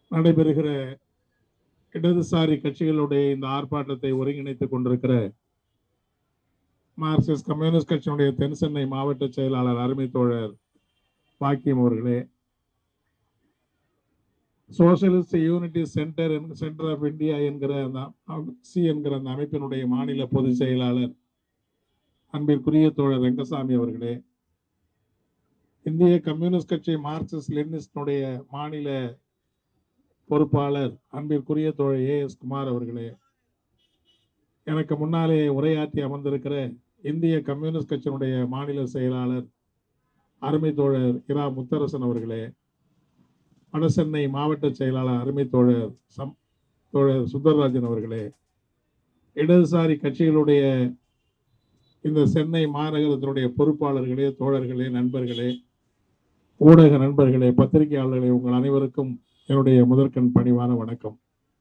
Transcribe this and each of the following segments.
நடைபெறுகிற இடதுசாரி கட்சிகளுடைய இந்த ஆர்ப்பாட்டத்தை ஒருங்கிணைத்துக் கொண்டிருக்கிற மார்க்சிஸ்ட் கம்யூனிஸ்ட் கட்சியினுடைய தென் சென்னை மாவட்ட செயலாளர் அருமை தோழர் பாக்கியம் அவர்களே socialist unity centre centre of India என்கிற அந்த சி என்கிற அந்த அமைப்பினுடைய மாநில பொதுச் செயலாளர் அன்பிற்குரிய தோழர் ரெங்கசாமி அவர்களே இந்திய கம்யூனிஸ்ட் கட்சி மார்க்சிஸ்ட் லெனினிஸ்டுடைய மாநில பொறுப்பாளர் அன்பிற்குரிய தோழர் ஏ எஸ் குமார் அவர்களே எனக்கு முன்னாலே உரையாற்றி அமர்ந்திருக்கிற இந்திய கம்யூனிஸ்ட் கட்சியினுடைய மாநில செயலாளர் அருமை தோழர் இரா முத்தரசன் அவர்களே வடசென்னை மாவட்ட செயலாளர் அருமை தோழர் சம் தோழர் சுந்தரராஜன் அவர்களே இடதுசாரி கட்சிகளுடைய இந்த சென்னை மாநகரத்தினுடைய பொறுப்பாளர்களே தோழர்களே நண்பர்களே ஊடக நண்பர்களே பத்திரிகையாளர்களே உங்கள் அனைவருக்கும் என்னுடைய முதற்கண் பணிவான வணக்கம்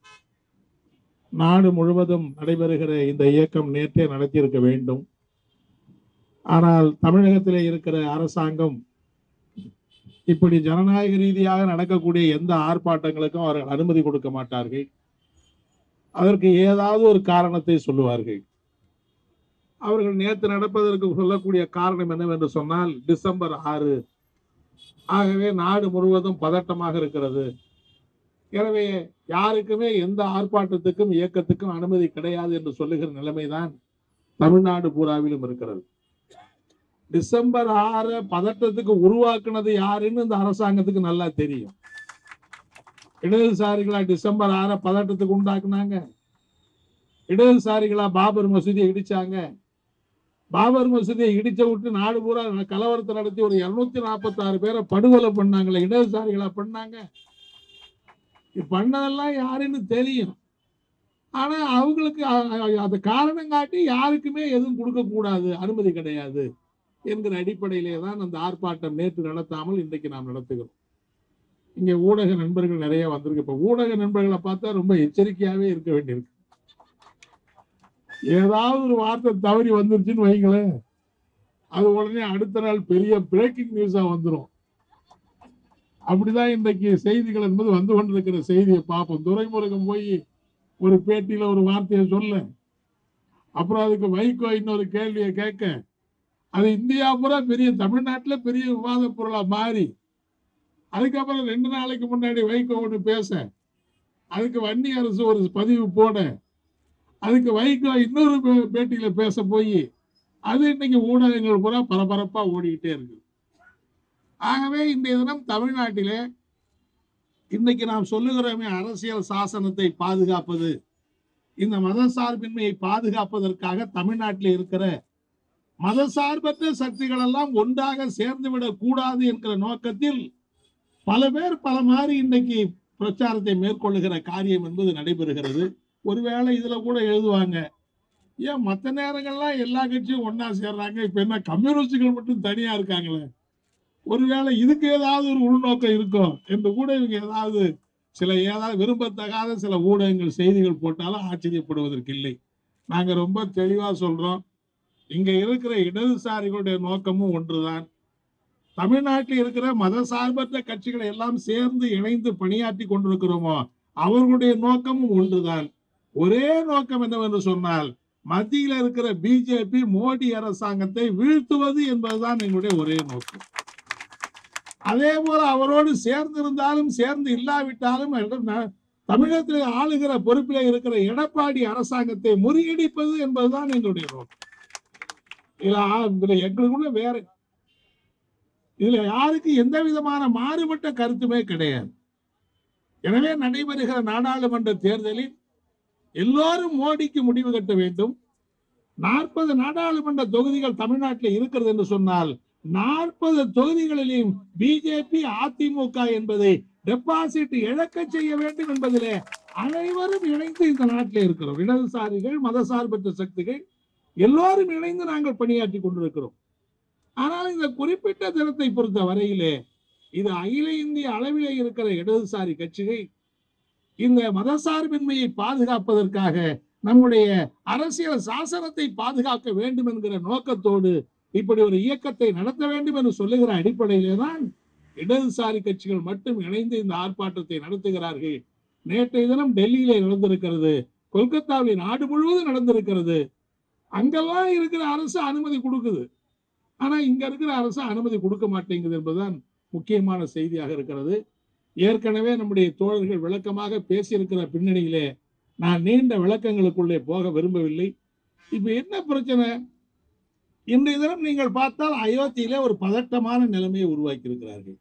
நாடு முழுவதும் நடைபெறுகிற இந்த இயக்கம் நேற்றே நடத்தியிருக்க வேண்டும் ஆனால் தமிழகத்திலே இருக்கிற அரசாங்கம் இப்படி ஜனநாயக ரீதியாக நடக்கக்கூடிய எந்த ஆர்ப்பாட்டங்களுக்கும் அவர்கள் அனுமதி கொடுக்க மாட்டார்கள் அதற்கு ஏதாவது ஒரு காரணத்தை சொல்லுவார்கள் அவர்கள் நேற்று நடப்பதற்கு சொல்லக்கூடிய காரணம் என்னவென்று சொன்னால் டிசம்பர் ஆறு ஆகவே நாடு முழுவதும் பதட்டமாக இருக்கிறது எனவே யாருக்குமே எந்த ஆர்ப்பாட்டத்துக்கும் இயக்கத்துக்கும் அனுமதி கிடையாது என்று சொல்லுகிற நிலைமைதான் தமிழ்நாடு பூராவிலும் இருக்கிறது டிசம்பர் ஆறு பதட்டத்துக்கு உருவாக்குனது யாருன்னு இந்த அரசாங்கத்துக்கு நல்லா தெரியும் இடதுசாரிகளா டிசம்பர் ஆற பதட்டத்துக்கு உண்டாக்குனாங்க இடதுசாரிகளா பாபர் மசூதியை இடிச்சாங்க பாபர் மசூதியை இடிச்ச விட்டு நாடு பூரா கலவரத்தை நடத்தி ஒரு இருநூத்தி நாற்பத்தி ஆறு பேரை படுகொலை பண்ணாங்களே இடதுசாரிகளா பண்ணாங்க இது பண்ணதெல்லாம் யாருன்னு தெரியும் ஆனா அவங்களுக்கு அந்த காரணம் காட்டி யாருக்குமே எதுவும் கொடுக்க கூடாது அனுமதி கிடையாது என்கிற அடிப்படையிலே தான் அந்த ஆர்ப்பாட்டம் நேற்று நடத்தாமல் இன்றைக்கு நாம் நடத்துகிறோம் இங்க ஊடக நண்பர்கள் நிறைய வந்திருக்கு இப்ப ஊடக நண்பர்களை பார்த்தா ரொம்ப எச்சரிக்கையாவே இருக்க வேண்டியிருக்கு ஏதாவது ஒரு வார்த்தை தவறி வந்துருச்சுன்னு வைங்களேன் அது உடனே அடுத்த நாள் பெரிய பிரேக்கிங் நியூஸா வந்துடும் அப்படிதான் இன்றைக்கு செய்திகள் என்பது வந்து கொண்டிருக்கிற செய்தியை பார்ப்போம் துரைமுருகன் போய் ஒரு பேட்டியில ஒரு வார்த்தையை சொல்ல அப்புறம் அதுக்கு வைகோ இன்னொரு கேள்வியை கேட்க அது இந்தியா பூரா பெரிய தமிழ்நாட்டுல பெரிய விவாத பொருளா மாறி அதுக்கப்புறம் ரெண்டு நாளைக்கு முன்னாடி வைகோ ஒன்று பேச அதுக்கு வன்னி அரசு ஒரு பதிவு போட அதுக்கு வைகோ இன்னொரு பே- பேட்டியில பேச போய் அது இன்னைக்கு ஊடகங்கள் பூரா பரபரப்பா ஓடிக்கிட்டே இருக்கு ஆகவே இன்றைய தினம் தமிழ்நாட்டிலே இன்னைக்கு நாம் சொல்லுகிறோமே அரசியல் சாசனத்தை பாதுகாப்பது இந்த மதசார்பின்மையை பாதுகாப்பதற்காக தமிழ்நாட்டில் இருக்கிற மதசார்பற்ற சக்திகள் எல்லாம் ஒன்றாக சேர்ந்து விடக் கூடாது என்கிற நோக்கத்தில் பல பேர் பல மாதிரி இன்னைக்கு பிரச்சாரத்தை மேற்கொள்ளுகிற காரியம் என்பது நடைபெறுகிறது ஒருவேளை இதுல கூட எழுதுவாங்க ஏன் மற்ற நேரங்கள்லாம் எல்லா கட்சியும் ஒண்ணா சேர்றாங்க இப்ப என்ன கம்யூனிஸ்டுகள் மட்டும் தனியா இருக்காங்களே ஒருவேளை இதுக்கு ஏதாவது ஒரு உள்நோக்கம் இருக்கும் என்று கூட இவங்க ஏதாவது சில ஏதாவது விரும்பத்தகாத சில ஊடகங்கள் செய்திகள் போட்டாலும் ஆச்சரியப்படுவதற்கு இல்லை நாங்க ரொம்ப தெளிவா சொல்றோம் இங்க இருக்கிற இடதுசாரிகளுடைய நோக்கமும் ஒன்றுதான் தமிழ்நாட்டில் இருக்கிற மதசார்பற்ற கட்சிகளை எல்லாம் சேர்ந்து இணைந்து பணியாற்றி கொண்டிருக்கிறோமோ அவர்களுடைய நோக்கமும் ஒன்றுதான் ஒரே நோக்கம் என்னவென்று சொன்னால் மத்தியில் இருக்கிற பிஜேபி மோடி அரசாங்கத்தை வீழ்த்துவது என்பதுதான் எங்களுடைய ஒரே நோக்கம் அதே போல அவரோடு சேர்ந்து இருந்தாலும் சேர்ந்து இல்லாவிட்டாலும் ந- தமிழகத்தில் ஆளுகிற பொறுப்பில் இருக்கிற எடப்பாடி அரசாங்கத்தை முறியடிப்பது என்பதுதான் எங்களுடைய நோக்கம் இதுல ஆ- இதுல எங்களுக்குள்ள வேற இதுல யாருக்கு எந்த விதமான மாறுபட்ட கருத்துமே கிடையாது எனவே நடைபெறுகிற நாடாளுமன்ற தேர்தலில் எல்லோரும் மோடிக்கு முடிவு கட்ட வேண்டும் நாற்பது நாடாளுமன்ற தொகுதிகள் தமிழ்நாட்டில் இருக்கிறது என்று சொன்னால் நாற்பது தொகுதிகளிலும் பிஜேபி அதிமுக என்பதை டெபாசிட் இழக்க செய்ய வேண்டும் என்பதிலே அனைவரும் இணைந்து இந்த நாட்டில் இருக்கிறோம் இடதுசாரிகள் மதசார்பற்ற சக்திகள் எல்லோரும் இணைந்து நாங்கள் பணியாற்றி கொண்டிருக்கிறோம் ஆனால் இந்த குறிப்பிட்ட தினத்தை பொறுத்த வரையிலே இது அகில இந்திய அளவிலே இருக்கிற இடதுசாரி கட்சிகள் இந்த மதசார்பின்மையை பாதுகாப்பதற்காக நம்முடைய அரசியல் சாசனத்தை பாதுகாக்க வேண்டும் என்கிற நோக்கத்தோடு இப்படி ஒரு இயக்கத்தை நடத்த வேண்டும் என்று சொல்லுகிற அடிப்படையிலே தான் இடதுசாரி கட்சிகள் மட்டும் இணைந்து இந்த ஆர்ப்பாட்டத்தை நடத்துகிறார்கள் நேற்றைய தினம் டெல்லியிலே நடந்திருக்கிறது கொல்கத்தாவில் நாடு முழுவதும் நடந்திருக்கிறது அங்கெல்லாம் இருக்கிற அரசு அனுமதி கொடுக்குது ஆனா இங்க இருக்கிற அரசு அனுமதி கொடுக்க மாட்டேங்குது என்பதுதான் முக்கியமான செய்தியாக இருக்கிறது ஏற்கனவே நம்முடைய தோழர்கள் விளக்கமாக பேசியிருக்கிற பின்னணியிலே நான் நீண்ட விளக்கங்களுக்குள்ளே போக விரும்பவில்லை இப்ப என்ன பிரச்சனை இன்றைய தினம் நீங்கள் பார்த்தால் அயோத்தியிலே ஒரு பதட்டமான நிலைமையை உருவாக்கி இருக்கிறார்கள்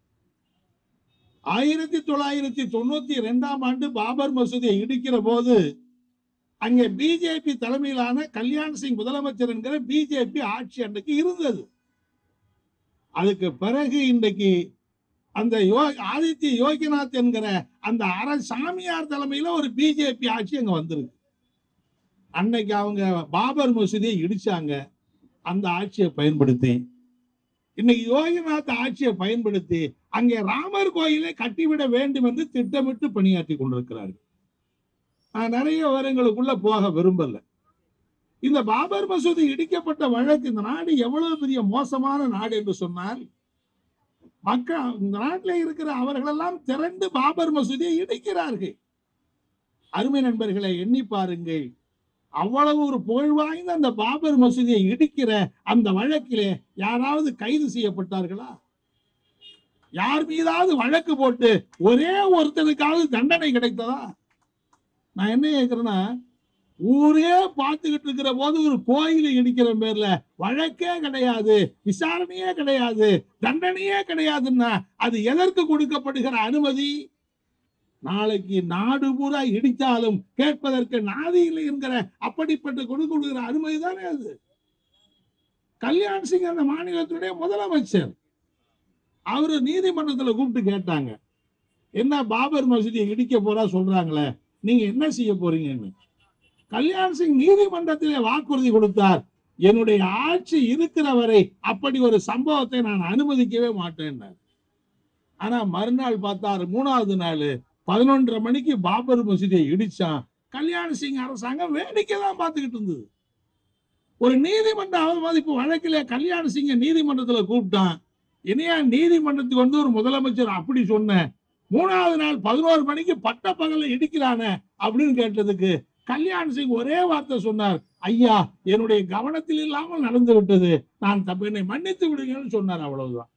ஆயிரத்தி தொள்ளாயிரத்தி தொண்ணூத்தி இரண்டாம் ஆண்டு பாபர் மசூதியை இடிக்கிற போது அங்கே பிஜேபி தலைமையிலான கல்யாண் சிங் முதலமைச்சர் என்கிற பிஜேபி ஆட்சி அன்றைக்கு இருந்தது அதுக்கு பிறகு இன்றைக்கு அந்த யோ ஆதித்ய யோகிநாத் என்கிற அந்த அர சாமியார் தலைமையில ஒரு பிஜேபி ஆட்சி அங்க வந்திருக்கு அன்னைக்கு அவங்க பாபர் மசூதியை இடிச்சாங்க அந்த ஆட்சியை பயன்படுத்தி இன்னைக்கு யோகிநாத் ஆட்சியை பயன்படுத்தி அங்கே ராமர் கோயிலை கட்டிவிட வேண்டும் என்று திட்டமிட்டு பணியாற்றி கொண்டிருக்கிறார்கள் நான் நிறைய விவரங்களுக்குள்ள போக விரும்பல இந்த பாபர் மசூதி இடிக்கப்பட்ட வழக்கு இந்த நாடு எவ்வளவு பெரிய மோசமான நாடு என்று சொன்னால் மக்கள் இந்த நாட்டில் இருக்கிற அவர்களெல்லாம் திரண்டு பாபர் மசூதியை இடிக்கிறார்கள் அருமை நண்பர்களை எண்ணி பாருங்கள் அவ்வளவு ஒரு புகழ் வாய்ந்த அந்த பாபர் மசூதியை இடிக்கிற அந்த வழக்கிலே யாராவது கைது செய்யப்பட்டார்களா யார் மீதாவது வழக்கு போட்டு ஒரே ஒருத்தனுக்காவது தண்டனை கிடைத்ததா நான் என்ன கேட்கிறேன்னா ஊரே பார்த்துக்கிட்டு இருக்கிற போது ஒரு கோயிலை இடிக்கிற பேர்ல வழக்கே கிடையாது விசாரணையே கிடையாது தண்டனையே கிடையாதுன்னா அது எதற்கு கொடுக்கப்படுகிற அனுமதி நாளைக்கு நாடு பூரா இடித்தாலும் கேட்பதற்கு நாதி இல்லை என்கிற அப்படிப்பட்ட கொடுக்கிற அனுமதி தானே அது கல்யாண் சிங் அந்த மாநிலத்தினுடைய முதலமைச்சர் அவரு நீதிமன்றத்துல கூப்பிட்டு கேட்டாங்க என்ன பாபர் மசூதியை இடிக்க போறா சொல்றாங்களே நீங்க என்ன செய்ய போறீங்கன்னு கல்யாண் சிங் நீதிமன்றத்திலே வாக்குறுதி கொடுத்தார் என்னுடைய ஆட்சி இருக்கிற வரை அப்படி ஒரு சம்பவத்தை நான் அனுமதிக்கவே மாட்டேன் ஆனா மறுநாள் பார்த்தாரு மூணாவது நாள் பதினொன்றரை மணிக்கு பாபர் மசூதியை இடிச்சான் கல்யாண் சிங் அரசாங்கம் வேடிக்கை தான் பார்த்துக்கிட்டு இருந்தது ஒரு நீதிமன்ற அவமதிப்பு வழக்கில் கல்யாண் சிங்க நீதிமன்றத்துல கூப்பிட்டான் இனியா நீதிமன்றத்துக்கு வந்து ஒரு முதலமைச்சர் அப்படி சொன்ன மூணாவது நாள் பதினோரு மணிக்கு பட்ட பகல்ல இடிக்கிறானே அப்படின்னு கேட்டதுக்கு கல்யாண் சிங் ஒரே வார்த்தை சொன்னார் ஐயா என்னுடைய கவனத்தில் இல்லாமல் நடந்து விட்டது நான் தப்பு என்னை மன்னித்து விடுங்கன்னு சொன்னார் அவ்வளவுதான்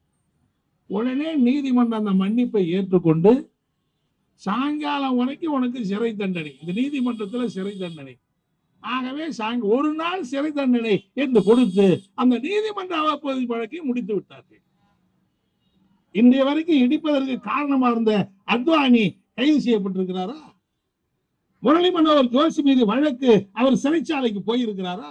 உடனே நீதிமன்றம் அந்த மன்னிப்பை ஏற்றுக்கொண்டு சாயங்காலம் வரைக்கும் உனக்கு சிறை தண்டனை இந்த நீதிமன்றத்துல சிறை தண்டனை ஆகவே சாயங்க ஒரு நாள் சிறை தண்டனை என்று கொடுத்து அந்த நீதிமன்ற அவப்பகுதி வழக்கை முடித்து விட்டார்கள் இன்றைய வரைக்கும் இடிப்பதற்கு காரணமா இருந்த அத்வானி கைது செய்யப்பட்டிருக்கிறாரா முரளி மனோகர் ஜோஷி மீது வழக்கு அவர் சிறைச்சாலைக்கு போயிருக்கிறாரா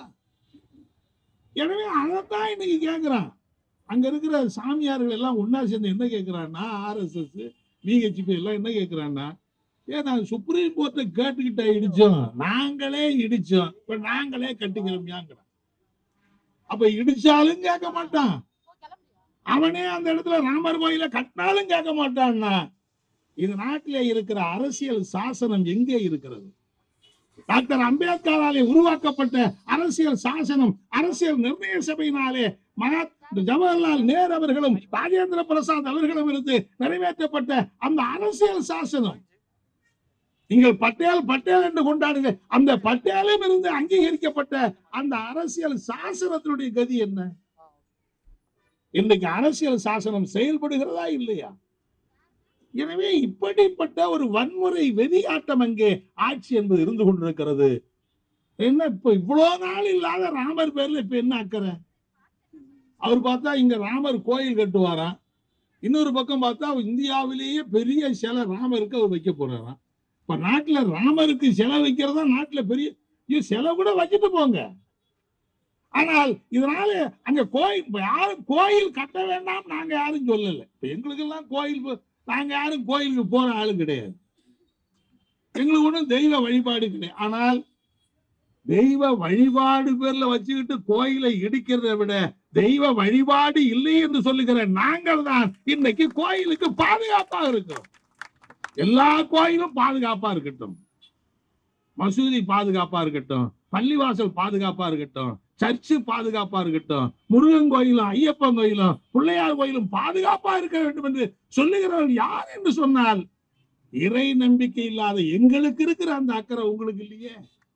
எனவே அதைத்தான் இன்னைக்கு கேட்கிறான் அங்க இருக்கிற சாமியார்கள் எல்லாம் ஒன்னா சேர்ந்து என்ன கேட்கிறான்னா ஆர்எஸ்எஸ் பிஹெச்பி எல்லாம் என்ன கேட்கிறான்னா ஏன் நாங்க சுப்ரீம் கோர்ட்டை கேட்டுக்கிட்ட இடிச்சோம் நாங்களே இடிச்சோம் இப்ப நாங்களே கட்டிக்கிறோம் அப்ப இடிச்சாலும் கேட்க மாட்டான் அவனே அந்த இடத்துல ராமர் கோயில கட்டினாலும் கேட்க மாட்டான்னா இது நாட்டிலே இருக்கிற அரசியல் சாசனம் எங்கே இருக்கிறது டாக்டர் அம்பேத்கராலே உருவாக்கப்பட்ட அரசியல் சாசனம் அரசியல் நிர்ணய சபையினாலே மகாத் ஜவஹர்லால் நேரு அவர்களும் ராஜேந்திர பிரசாத் அவர்களும் இருந்து நிறைவேற்றப்பட்ட அந்த அரசியல் சாசனம் நீங்கள் பட்டேல் பட்டேல் என்று கொண்டாடுங்க அந்த பட்டேலும் இருந்து அங்கீகரிக்கப்பட்ட அந்த அரசியல் சாசனத்தினுடைய கதி என்ன இன்றைக்கு அரசியல் சாசனம் செயல்படுகிறதா இல்லையா எனவே இப்படிப்பட்ட ஒரு வன்முறை வெறியாட்டம் அங்கே ஆட்சி என்பது இருந்து கொண்டிருக்கிறது என்ன இப்ப இவ்வளவு நாள் இல்லாத ராமர் பேர்ல இப்ப என்ன அக்கறை அவர் பார்த்தா இங்க ராமர் கோயில் கட்டுவாராம் இன்னொரு பக்கம் பார்த்தா இந்தியாவிலேயே பெரிய சிலை ராமருக்கு அவர் வைக்க போறாராம் இப்ப நாட்டுல ராமருக்கு சிலை வைக்கிறதா நாட்டுல பெரிய ஐயோ, சிலை கூட வச்சுட்டு போங்க ஆனால் இதனால அங்க கோயில் இப்ப யாரும் கோயில் கட்ட வேண்டாம் நாங்க யாரும் சொல்லல இப்ப எங்களுக்கு எல்லாம் கோயில் போ- நாங்க யாரும் கோயிலுக்கு போற ஆளு கிடையாது எங்களுக்கு ஒன்றும் தெய்வ வழிபாடு கிடையாது ஆனால் தெய்வ வழிபாடு பேர்ல வச்சுக்கிட்டு கோயிலை இடிக்கிறதை விட தெய்வ வழிபாடு இல்லை என்று சொல்லுகிற நாங்கள் தான் இன்னைக்கு கோயிலுக்கு பாதுகாப்பா இருக்கிறோம் எல்லா கோயிலும் பாதுகாப்பா இருக்கட்டும் மசூதி பாதுகாப்பா இருக்கட்டும் பள்ளிவாசல் பாதுகாப்பா இருக்கட்டும் சர்ச்சு பாதுகாப்பா இருக்கட்டும் முருகன் கோயிலும் ஐயப்பன் கோயிலும் பிள்ளையார் கோயிலும் பாதுகாப்பா இருக்க வேண்டும் என்று சொல்லுகிறவர் யார் என்று சொன்னால் இறை நம்பிக்கை இல்லாத எங்களுக்கு இருக்கிற அந்த அக்கறை உங்களுக்கு இல்லையே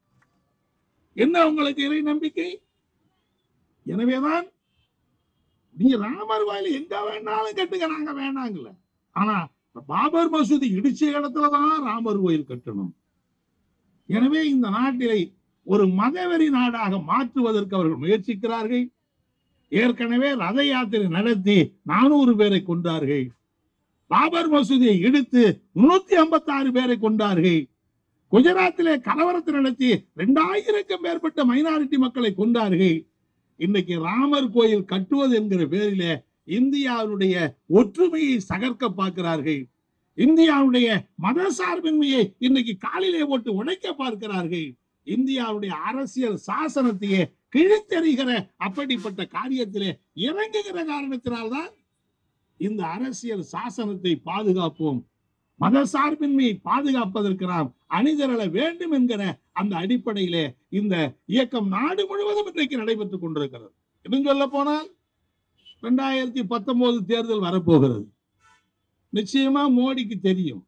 என்ன உங்களுக்கு இறை நம்பிக்கை எனவேதான் நீங்க ராமர் கோயில் எங்க வேணாலும் கட்டுங்க நாங்க வேணாங்கல ஆனா பாபர் மசூதி இடிச்ச இடத்துலதான் ராமர் கோயில் கட்டணும் எனவே இந்த நாட்டிலை ஒரு மதவெறி நாடாக மாற்றுவதற்கு அவர்கள் முயற்சிக்கிறார்கள் ஏற்கனவே ரத யாத்திரை நடத்தி நானூறு பேரை கொண்டார்கள் பாபர் மசூதியை இடித்து முன்னூத்தி ஐம்பத்தி ஆறு பேரை கொண்டார்கள் குஜராத்திலே கலவரத்தை நடத்தி இரண்டாயிரக்கும் மேற்பட்ட மைனாரிட்டி மக்களை கொண்டார்கள் இன்னைக்கு ராமர் கோயில் கட்டுவது என்கிற பேரிலே இந்தியாவுடைய ஒற்றுமையை சகர்க்க பார்க்கிறார்கள் இந்தியாவுடைய மத சார்பின்மையை இன்னைக்கு காலிலே போட்டு உடைக்க பார்க்கிறார்கள் இந்தியாவுடைய அரசியல் சாசனத்தையே கிழித்தெறிகிற அப்படிப்பட்ட காரியத்திலே இறங்குகிற காரணத்தினால்தான் இந்த அரசியல் சாசனத்தை பாதுகாப்போம் மத சார்பின்மையை பாதுகாப்பதற்கு நாம் அணிதிரள வேண்டும் என்கிற அந்த அடிப்படையிலே இந்த இயக்கம் நாடு முழுவதும் இன்றைக்கு நடைபெற்றுக் கொண்டிருக்கிறது இன்னும் சொல்ல போனால் ரெண்டாயிரத்தி பத்தொன்பது தேர்தல் வரப்போகிறது நிச்சயமா மோடிக்கு தெரியும்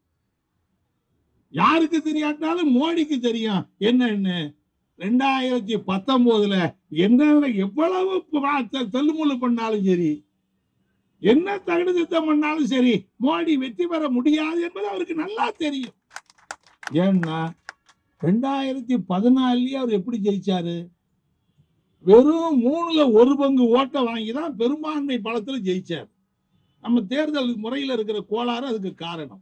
யாருக்கு தெரியாட்டாலும் மோடிக்கு தெரியும் என்னன்னு ரெண்டாயிரத்தி பத்தொன்பதுல என்ன எவ்வளவு ப- தள்ளுமுள்ளு பண்ணாலும் சரி என்ன தகுடு திட்டம் பண்ணாலும் சரி மோடி வெற்றி பெற முடியாது என்பது அவருக்கு நல்லா தெரியும் ஏன்னா ரெண்டாயிரத்தி பதினாலுலயே அவர் எப்படி ஜெயிச்சாரு வெறும் மூணுல ஒரு பங்கு ஓட்டை வாங்கி தான் பெரும்பான்மை பலத்துல ஜெயிச்சார் நம்ம தேர்தல் முறையில் இருக்கிற கோளாறு அதுக்கு காரணம்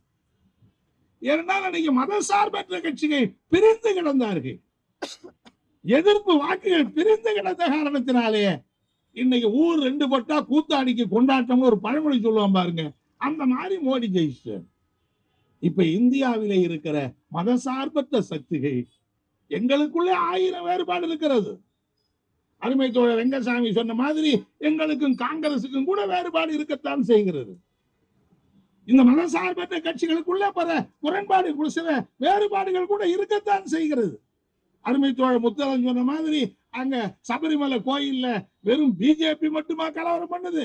ஏனென்றால் அன்னைக்கு மத சார்பற்ற கட்சிகள் பிரிந்து கிடந்தார்கள் எதிர்ப்பு வாக்குகள் பிரிந்து கிடந்த காரணத்தினாலே இன்னைக்கு ஊர் ரெண்டு பட்டா கூத்தாடிக்கு கொண்டாட்டம்னு ஒரு பழமொழி சொல்லுவான் பாருங்க அந்த மாதிரி மோடி ஜெயிச்சார் இப்ப இந்தியாவிலே இருக்கிற மதசார்பற்ற சக்திகள் எங்களுக்குள்ளே ஆயிரம் வேறுபாடு இருக்கிறது அருமை தோழர் ரெங்கசாமி சொன்ன மாதிரி எங்களுக்கும் காங்கிரசுக்கும் கூட வேறுபாடு இருக்கத்தான் செய்கிறது இந்த மதசார்பற்ற கட்சிகளுக்குள்ள பல முரண்பாடு கூட சில வேறுபாடுகள் கூட இருக்கத்தான் செய்கிறது அருமை தோழர் முத்தரன் சொன்ன மாதிரி அங்க சபரிமலை கோயில்ல வெறும் பிஜேபி மட்டுமா கலவரம் பண்ணுது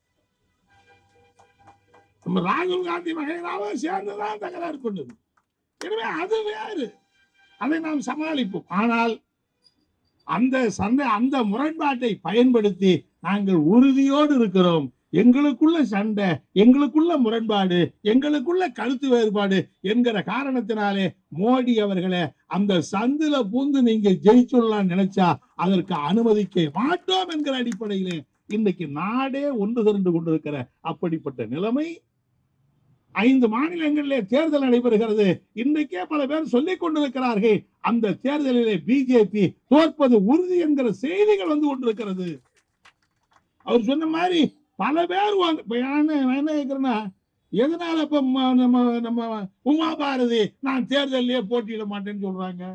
நம்ம ராகுல் காந்தி மகேராவும் சேர்ந்துதான் தகராறு பண்ணுது எனவே அது வேறு அதை நாம் சமாளிப்போம் ஆனால் அந்த சண்டை அந்த முரண்பாட்டை பயன்படுத்தி நாங்கள் உறுதியோடு இருக்கிறோம் எங்களுக்குள்ள சண்டை எங்களுக்குள்ள முரண்பாடு எங்களுக்குள்ள கருத்து வேறுபாடு என்கிற காரணத்தினாலே மோடி அவர்களே அந்த சந்துல பூந்து நீங்க ஜெயிச்சுடலாம் நினைச்சா அதற்கு அனுமதிக்க மாட்டோம் என்கிற அடிப்படையிலே இன்னைக்கு நாடே ஒன்று திரண்டு கொண்டிருக்கிற அப்படிப்பட்ட நிலைமை ஐந்து மாநிலங்களிலே தேர்தல் நடைபெறுகிறது இன்றைக்கே பல பேர் சொல்லிக் கொண்டிருக்கிறார்கள் அந்த தேர்தலிலே பிஜேபி தோற்பது உறுதி என்கிற செய்திகள் வந்து கொண்டிருக்கிறது அவர் சொன்ன மாதிரி பல பேர் வந்து- இப்ப நான் நான் என்ன கேட்கிறேன்னா எதனால இப்ப ம- நம்ம நம்ம உமா பாரதி நான் தேர்தலிலே போட்டியிட மாட்டேன்னு சொல்றாங்க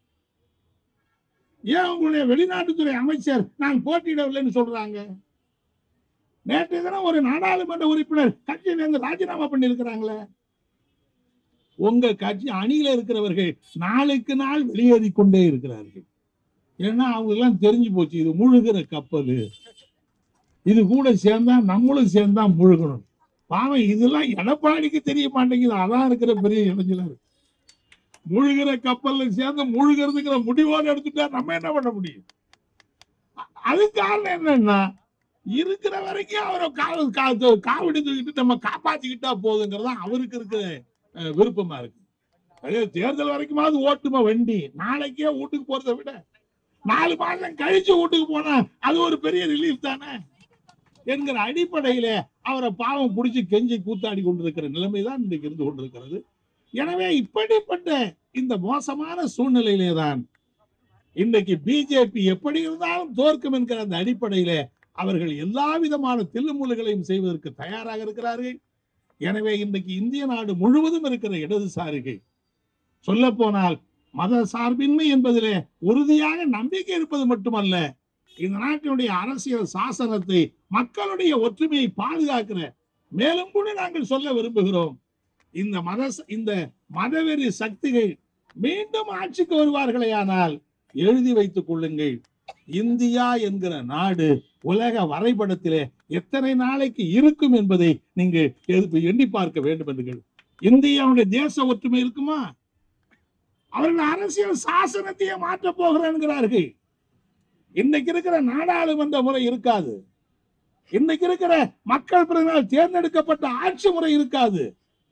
ஏன் உங்களுடைய வெளிநாட்டுத்துறை அமைச்சர் நான் போட்டியிடவில்லைன்னு சொல்றாங்க நேற்று தினம் ஒரு நாடாளுமன்ற உறுப்பினர் கட்சியிலிருந்து ராஜினாமா பண்ணியிருக்கிறாங்களே உங்க கட்சி அணியில இருக்கிறவர்கள் நாளுக்கு நாள் வெளியேறி கொண்டே இருக்கிறார்கள் ஏன்னா அவங்க எல்லாம் தெரிஞ்சு போச்சு இது முழுகிற கப்பல் இது கூட சேர்ந்தா நம்மளும் சேர்ந்தா முழுகணும் பாவம் இதெல்லாம் எடப்பாடிக்கு தெரிய மாட்டேங்குது அதான் இருக்கிற பெரிய இடைஞ்சலா இருக்கு முழுகிற கப்பல்ல சேர்ந்து முழுகிறதுங்கிற முடிவோடு எடுத்துட்டா நம்ம என்ன பண்ண முடியும் அ- அது காரணம் என்னன்னா இருக்கிற வரைக்கும் அவரை காவு கா- காவடி தூக்கிட்டு நம்ம காப்பாத்திக்கிட்டா போதுங்கிறதா அவருக்கு இருக்கிற அஹ், விருப்பமா இருக்கு அதே தேர்தல் வரைக்குமாவது ஓட்டுமா வண்டி நாளைக்கே வீட்டுக்கு போறதை விட நாலு மாசம் கழிச்சு வீட்டுக்கு போனா அது ஒரு பெரிய ரிலீஃப் தானே என்கிற அடிப்படையில அவரை பாவம் பிடிச்சி கெஞ்சி கூத்தாடி கொண்டிருக்கிற நிலைமை தான் இன்றைக்கு இருந்து கொண்டிருக்கிறது எனவே இப்படிப்பட்ட இந்த மோசமான சூழ்நிலையிலே தான் இன்றைக்கு பிஜேபி எப்படி இருந்தாலும் தோற்கும் என்கிற அந்த அடிப்படையில அவர்கள் எல்லா விதமான தில்லுமுல்லுகளையும் செய்வதற்கு தயாராக இருக்கிறார்கள் எனவே இன்றைக்கு இந்திய நாடு முழுவதும் இருக்கிற இடதுசாரிகள் சொல்ல போனால் மத சார்பின்மை என்பதிலே உறுதியாக நம்பிக்கை இருப்பது மட்டுமல்ல இந்த நாட்டினுடைய அரசியல் சாசனத்தை மக்களுடைய ஒற்றுமையை பாதுகாக்கிற மேலும் கூட நாங்கள் சொல்ல விரும்புகிறோம் இந்த மத இந்த மதவெறி சக்திகள் மீண்டும் ஆட்சிக்கு வருவார்களே ஆனால் எழுதி வைத்துக் கொள்ளுங்கள் இந்தியா என்கிற நாடு உலக வரைபடத்திலே எத்தனை நாளைக்கு இருக்கும் என்பதை நீங்க எது- எண்ணி பார்க்க வேண்டும் என்று கேள். இந்தியாவுடைய தேச ஒற்றுமை இருக்குமா அவர்கள் அரசியல் சாசனத்தையே மாற்ற போகிறேன்கிறார்கள் இன்னைக்கு இருக்கிற நாடாளுமன்ற முறை இருக்காது இன்னைக்கு இருக்கிற மக்கள் பிரதிநிதிகள் தேர்ந்தெடுக்கப்பட்ட ஆட்சி முறை இருக்காது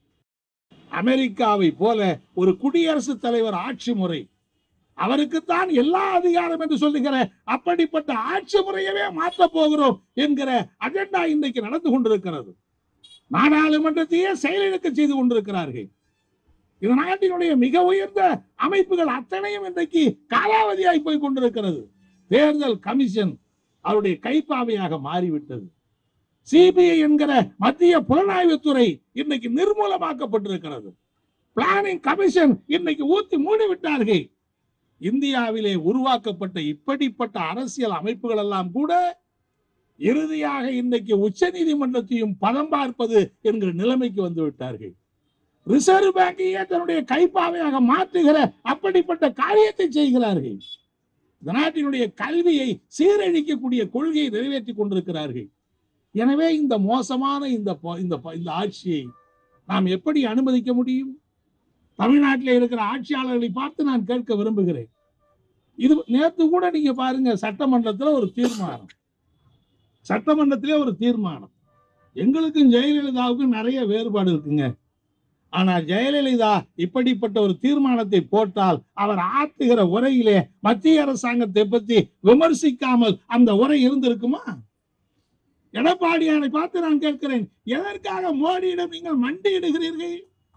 அமெரிக்காவை போல ஒரு குடியரசுத் தலைவர் ஆட்சி முறை அவருக்குத்தான் எல்லா அதிகாரம் என்று சொல்லுகிற அப்படிப்பட்ட ஆட்சி முறையவே மாற்ற போகிறோம் என்கிற அஜெண்டா இன்றைக்கு நடந்து கொண்டிருக்கிறது நாடாளுமன்றத்தையே செயலிழக்க செய்து கொண்டிருக்கிறார்கள் இந்த நாட்டினுடைய மிக உயர்ந்த அமைப்புகள் அத்தனையும் இன்றைக்கு காலாவதியாய் போய் கொண்டிருக்கிறது தேர்தல் கமிஷன் அவருடைய கைப்பாவையாக மாறிவிட்டது சிபிஐ என்கிற மத்திய புலனாய்வுத்துறை இன்னைக்கு நிர்மூலமாக்கப்பட்டிருக்கிறது பிளானிங் கமிஷன் இன்னைக்கு ஊத்தி மூடி விட்டார்கள் இந்தியாவிலே உருவாக்கப்பட்ட இப்படிப்பட்ட அரசியல் அமைப்புகள் எல்லாம் கூட இறுதியாக இன்னைக்கு உச்ச நீதிமன்றத்தையும் பதம் பார்ப்பது என்கிற நிலைமைக்கு வந்து விட்டார்கள் ரிசர்வ் பேங்கையே தன்னுடைய கைப்பாவையாக மாற்றுகிற அப்படிப்பட்ட காரியத்தை செய்கிறார்கள் இந்த நாட்டினுடைய கல்வியை சீரழிக்கக்கூடிய கொள்கையை நிறைவேற்றி கொண்டிருக்கிறார்கள் எனவே இந்த மோசமான இந்த ப- இந்த ப- இந்த ஆட்சியை நாம் எப்படி அனுமதிக்க முடியும் தமிழ்நாட்டில் இருக்கிற ஆட்சியாளர்களை பார்த்து நான் கேட்க விரும்புகிறேன் இது நேத்து கூட நீங்க பாருங்க சட்டமன்றத்துல ஒரு தீர்மானம் சட்டமன்றத்திலே ஒரு தீர்மானம் எங்களுக்கும் ஜெயலலிதாவுக்கும் நிறைய வேறுபாடு இருக்குங்க ஆனா ஜெயலலிதா இப்படிப்பட்ட ஒரு தீர்மானத்தை போட்டால் அவர் ஆற்றுகிற உரையிலே மத்திய அரசாங்கத்தை பத்தி விமர்சிக்காமல் அந்த உரை இருந்திருக்குமா எடப்பாடியாரை பார்த்து நான் கேட்கிறேன் எதற்காக மோடியிடம் நீங்கள் மண்டியிடுகிறீர்கள்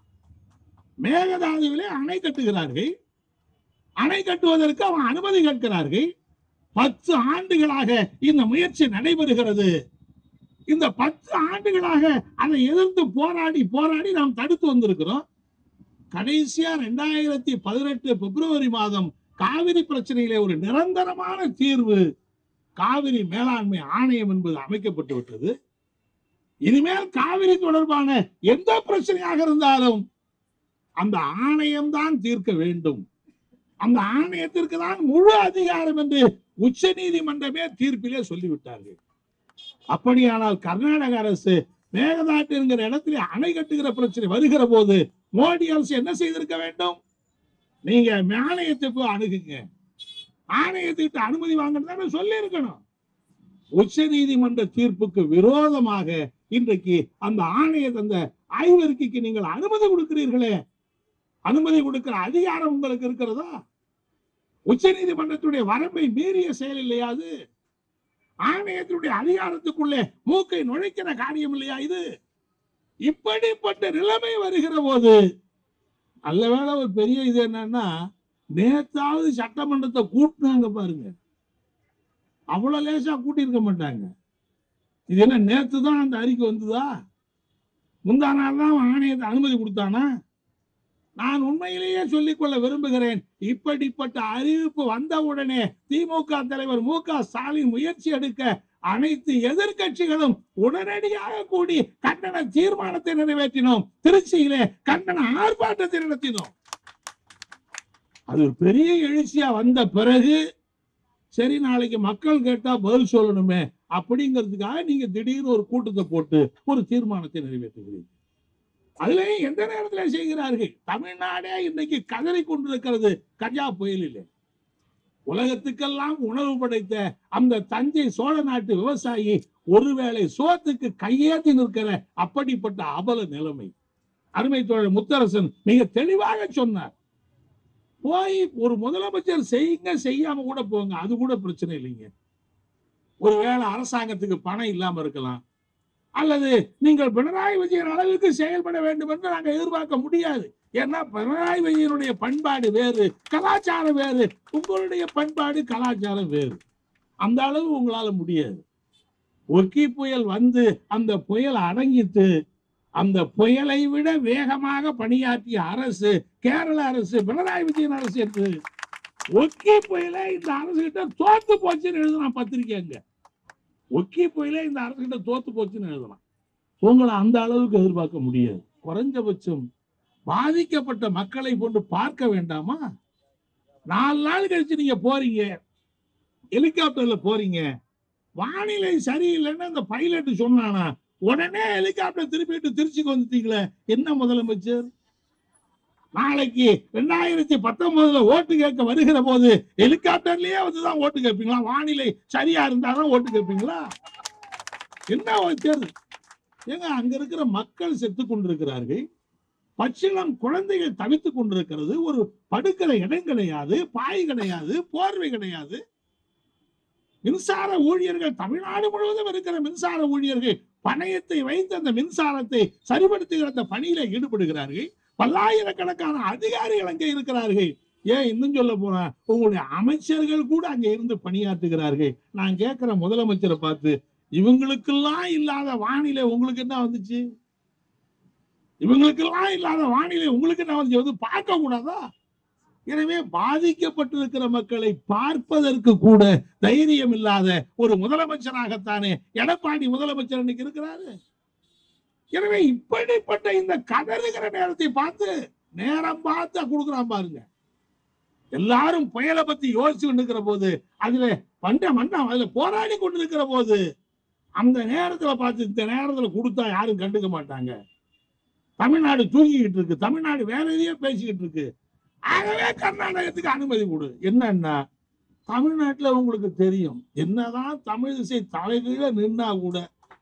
மேகதாதுவிலே அணை கட்டுகிறார்கள் அணை கட்டுவதற்கு அவன் அனுமதி கேட்கிறார்கள் பத்து ஆண்டுகளாக இந்த முயற்சி நடைபெறுகிறது இந்த பத்து ஆண்டுகளாக அதை எதிர்த்து போராடி போராடி நாம் தடுத்து வந்திருக்கிறோம் கடைசியா ரெண்டாயிரத்தி பதினெட்டு பிப்ரவரி மாதம் காவிரி பிரச்சனையிலே ஒரு நிரந்தரமான தீர்வு காவிரி மேலாண்மை ஆணையம் என்பது அமைக்கப்பட்டு விட்டது இனிமேல் காவிரி தொடர்பான எந்த பிரச்சனையாக இருந்தாலும் அந்த ஆணையம் தான் தீர்க்க வேண்டும் அந்த ஆணையத்திற்கு தான் முழு அதிகாரம் என்று உச்ச நீதிமன்றமே தீர்ப்பிலே சொல்லிவிட்டார்கள் அப்படியானால் கர்நாடக அரசு மேகதாட்டு என்கிற இடத்திலே அணை கட்டுகிற பிரச்சனை வருகிற போது மோடி அரசு என்ன செய்திருக்க வேண்டும் நீங்க ஆணையத்தை போய் அணுகுங்க ஆணையத்திட்ட அனுமதி வாங்கன்னு சொல்லி இருக்கணும் உச்ச நீதிமன்ற தீர்ப்புக்கு விரோதமாக இன்றைக்கு அந்த ஆணைய அந்த ஆய்வறிக்கைக்கு நீங்கள் அனுமதி கொடுக்கிறீர்களே அனுமதி கொடுக்கிற அதிகாரம் உங்களுக்கு இருக்கிறதா உச்ச நீதிமன்றத்துடைய வரம்பை மீறிய செயல் இல்லையா அது ஆணையத்தினுடைய அதிகாரத்துக்குள்ளே மூக்கை நுழைக்கிற காரியம் இல்லையா இது இப்படிப்பட்ட நிலைமை வருகிற போது நல்லவேளை ஒரு பெரிய இது என்னன்னா நேத்தாவது சட்டமன்றத்தை கூட்டினாங்க பாருங்க அவ்வளவு லேசா கூட்டியிருக்க மாட்டாங்க இது என்ன நேத்து தான் அந்த அறிக்கை வந்ததா முந்தா நாள் தான் அவன் ஆணையத்தை அனுமதி கொடுத்தானா நான் உண்மையிலேயே சொல்லிக்கொள்ள விரும்புகிறேன் இப்படிப்பட்ட அறிவிப்பு வந்தவுடனே திமுக தலைவர் மு க ஸ்டாலின் முயற்சி எடுக்க அனைத்து எதிர்க்கட்சிகளும் உடனடியாக கூடி கண்டன தீர்மானத்தை நிறைவேற்றினோம் திருச்சியிலே கண்டன ஆர்ப்பாட்டத்தை நடத்தினோம் அது ஒரு பெரிய எழுச்சியா வந்த பிறகு சரி நாளைக்கு மக்கள் கேட்டா பதில் சொல்லணுமே அப்படிங்கிறதுக்காக நீங்க திடீர்னு ஒரு கூட்டத்தை போட்டு ஒரு தீர்மானத்தை நிறைவேற்றுகிறீர்கள் அதுலயும் எந்த நேரத்துல செய்கிறார்கள் தமிழ்நாடே இன்னைக்கு கதறி கொண்டிருக்கிறது கஜா புயலிலே உலகத்துக்கெல்லாம் உணவு படைத்த அந்த தஞ்சை சோழ நாட்டு விவசாயி ஒருவேளை சோத்துக்கு கையேந்தி நிற்கிற அப்படிப்பட்ட அபல நிலைமை அருமை தோழர் முத்தரசன் மிக தெளிவாக சொன்னார் போய் ஒரு முதலமைச்சர் செய்யுங்க செய்யாம கூட போங்க அது கூட பிரச்சனை இல்லைங்க ஒருவேளை அரசாங்கத்துக்கு பணம் இல்லாம இருக்கலாம் அல்லது நீங்கள் பினராயி விஜயன் அளவுக்கு செயல்பட வேண்டும் என்று நாங்கள் எதிர்பார்க்க முடியாது ஏன்னா பினராயி விஜயனுடைய பண்பாடு வேறு கலாச்சாரம் வேறு உங்களுடைய பண்பாடு கலாச்சாரம் வேறு அந்த அளவு உங்களால முடியாது ஒக்கி புயல் வந்து அந்த புயல் அடங்கிட்டு அந்த புயலை விட வேகமாக பணியாற்றிய அரசு கேரள அரசு பினராயி விஜயன் அரசு என்று ஒக்கி புயலை இந்த அரசு கிட்ட தோத்து போச்சுன்னு எழுதலாம் பத்திரிக்கைங்க ஒக்கி புயலே இந்த அரசு கிட்ட தோத்து போச்சுன்னு எழுதலாம் உங்களை அந்த அளவுக்கு எதிர்பார்க்க முடியாது குறைஞ்சபட்சம் பாதிக்கப்பட்ட மக்களை கொண்டு பார்க்க வேண்டாமா நாலு நாள் கழிச்சு நீங்க போறீங்க ஹெலிகாப்டர்ல போறீங்க வானிலை சரியில்லைன்னு அந்த பைலட் சொன்னானா உடனே ஹெலிகாப்டர் திருப்பிட்டு திருச்சிக்கு வந்துட்டீங்களே என்ன முதலமைச்சர் நாளைக்கு ரெண்டாயிரத்தி பத்தொன்பதுல ஓட்டு கேட்க வருகிற போது ஹெலிகாப்டர்லயே வந்துதான் ஓட்டு கேட்பீங்களா வானிலை சரியா இருந்தாதான் ஓட்டு கேட்பீங்களா என்ன ஒரு தேர்தல் ஏங்க அங்க இருக்கிற மக்கள் செத்து கொண்டிருக்கிறார்கள் பச்சிளம் குழந்தைகள் தவித்துக் கொண்டிருக்கிறது ஒரு படுக்கிற இடம் கிடையாது பாய் கிடையாது போர்வை கிடையாது மின்சார ஊழியர்கள் தமிழ்நாடு முழுவதும் இருக்கிற மின்சார ஊழியர்கள் பணயத்தை வைத்து அந்த மின்சாரத்தை சரிபடுத்துகிற அந்த பணியில ஈடுபடுகிறார்கள் பல்லாயிரக்கணக்கான அதிகாரிகள் அங்கே இருக்கிறார்கள் ஏன் இன்னும் சொல்ல போனா உங்களுடைய அமைச்சர்கள் கூட அங்க இருந்து பணியாற்றுகிறார்கள் நான் கேட்கிற முதலமைச்சரை பார்த்து இவங்களுக்கெல்லாம் இல்லாத வானிலை உங்களுக்கு என்ன வந்துச்சு இவங்களுக்கெல்லாம் இல்லாத வானிலை உங்களுக்கு என்ன வந்துச்சு வந்து பார்க்க கூடாதா எனவே பாதிக்கப்பட்டிருக்கிற மக்களை பார்ப்பதற்கு கூட தைரியம் இல்லாத ஒரு முதலமைச்சராகத்தானே எடப்பாடி முதலமைச்சர் இன்னைக்கு இருக்கிறாரு எனவே இப்படிப்பட்ட இந்த கதறுகிற நேரத்தை பார்த்து நேரம் பார்த்து கொடுக்குறான் பாருங்க எல்லாரும் புயலை பத்தி யோசிச்சு கொண்டிருக்கிற போது அதுல பண்ட மன்னம் அதுல போராடி கொண்டிருக்கிற போது அந்த நேரத்துல பார்த்து இந்த நேரத்துல கொடுத்தா யாரும் கண்டுக்க மாட்டாங்க தமிழ்நாடு தூங்கிக்கிட்டு இருக்கு தமிழ்நாடு வேற எதையோ பேசிக்கிட்டு இருக்கு ஆகவே கர்நாடகத்துக்கு அனுமதி கொடு என்னன்னா தமிழ்நாட்டுல உங்களுக்கு தெரியும் என்னதான் தமிழ் இசை தலைகீழ நின்னா கூட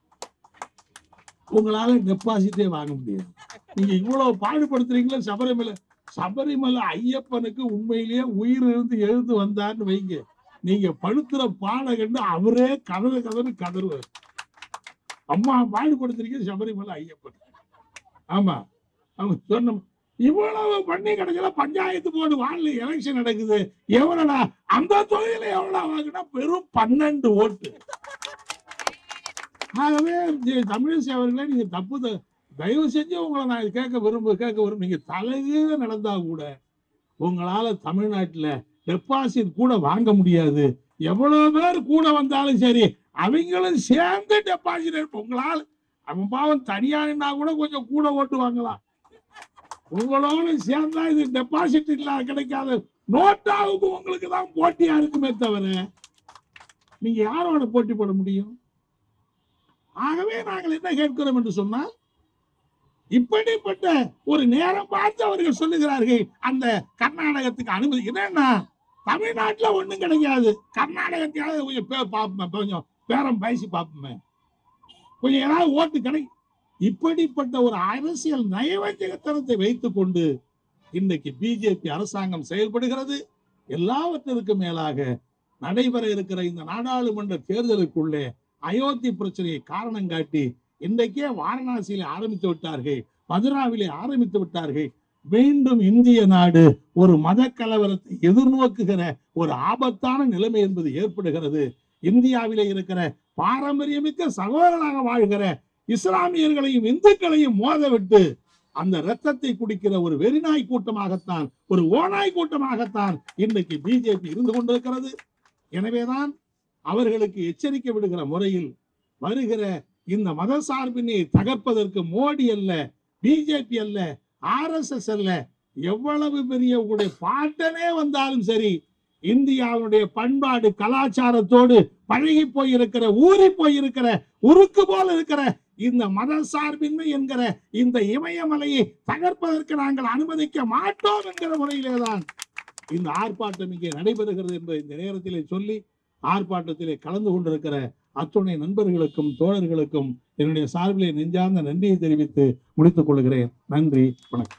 உங்களால டெபாசிட்டே வாங்க முடியாது நீங்க இவ்வளவு பாடுபடுத்துறீங்களா சபரிமலை சபரிமலை ஐயப்பனுக்கு உண்மையிலேயே உயிர் இருந்து எழுந்து வந்தார்னு வைங்க நீங்க படுத்துற பாலை கண்டு அவரே கதறு கதறு கதறுவார் அம்மா பாடுபடுத்துறீங்க சபரிமலை ஐயப்பன் ஆமா அவங்க சொன்ன இவ்வளவு பண்ணி கிடைக்கல பஞ்சாயத்து போர்டு வானிலை எலெக்ஷன் நடக்குது எவ்வளவுடா அந்த தொகுதியில எவ்வளவு வாங்கினா வெறும் பன்னெண்டு ஓட்டு ஆகவே ஜி- தமிழிசை அவர்களே நீங்க தப்பு த- தயவு செஞ்சு உங்களை நான் கேட்க விரும்ப கேட்க விரும்ப நீங்க தலைகீழ நடந்தா கூட உங்களால தமிழ்நாட்டுல டெபாசிட் கூட வாங்க முடியாது எவ்வளவு பேர் கூட வந்தாலும் சரி அவங்களும் சேர்ந்து டெபாசிட் எடுப்போம் உங்களால் அவன் பாவம் தனியா நின்னா கூட கொஞ்சம் கூட ஓட்டு வாங்கலாம் உங்களோட சேர்ந்தா இது டெபாசிட் இல்லாத கிடைக்காது நோட்டாவுக்கு உங்களுக்கு தான் போட்டியா இருக்குமே தவிர நீங்க யாரோட போட்டி போட முடியும் ஆகவே நாங்கள் என்ன கேட்கிறோம் என்று சொன்னால் இப்படிப்பட்ட ஒரு நேரம் பார்த்து அவர்கள் சொல்லுகிறார்கள் அந்த கர்நாடகத்துக்கு அனுமதி என்னன்னா தமிழ்நாட்டுல ஒண்ணும் கிடைக்காது கர்நாடகத்தையாவது கொஞ்சம் பே பார்ப்போமே கொஞ்சம் பேரம் பேசி பார்ப்போமே கொஞ்சம் ஏதாவது ஓட்டு கிடை இப்படிப்பட்ட ஒரு அரசியல் நயவஞ்சகத்தனத்தை வைத்துக் கொண்டு இன்றைக்கு பிஜேபி அரசாங்கம் செயல்படுகிறது எல்லாவற்றிற்கும் மேலாக நடைபெற இருக்கிற இந்த நாடாளுமன்ற தேர்தலுக்குள்ளே அயோத்தி பிரச்சனையை காரணம் காட்டி இன்றைக்கே வாரணாசியிலே ஆரம்பித்து விட்டார்கள் மதுராவிலே ஆரம்பித்து விட்டார்கள் மீண்டும் இந்திய நாடு ஒரு மத கலவரத்தை எதிர்நோக்குகிற ஒரு ஆபத்தான நிலைமை என்பது ஏற்படுகிறது இந்தியாவிலே இருக்கிற பாரம்பரியமிக்க சகோதரனாக வாழ்கிற இஸ்லாமியர்களையும் இந்துக்களையும் மோத விட்டு அந்த ரத்தத்தை குடிக்கிற ஒரு வெறிநாய் கூட்டமாகத்தான் ஒரு ஓநாய் கூட்டமாகத்தான் இன்னைக்கு பிஜேபி இருந்து கொண்டிருக்கிறது எனவேதான் அவர்களுக்கு எச்சரிக்கை விடுகிற முறையில் வருகிற இந்த மத சார்பினை தகர்ப்பதற்கு மோடி அல்ல பிஜேபி அல்ல ஆர்எஸ்எஸ் அல்ல எவ்வளவு பெரிய உங்களுடைய பாட்டனே வந்தாலும் சரி இந்தியாவுடைய பண்பாடு கலாச்சாரத்தோடு பழகி போயிருக்கிற ஊறி போயிருக்கிற உருக்கு போல இருக்கிற இந்த மத சார்பின்மை என்கிற இந்த இமயமலையை தகர்ப்பதற்கு நாங்கள் அனுமதிக்க மாட்டோம் என்கிற முறையிலேதான் இந்த ஆர்ப்பாட்டம் இங்கே நடைபெறுகிறது என்பதை இந்த நேரத்திலே சொல்லி ஆர்ப்பாட்டத்திலே கலந்து கொண்டிருக்கிற அத்துணை நண்பர்களுக்கும் தோழர்களுக்கும் என்னுடைய சார்பிலே நெஞ்சார்ந்த நன்றியை தெரிவித்து முடித்துக் கொள்கிறேன் நன்றி வணக்கம்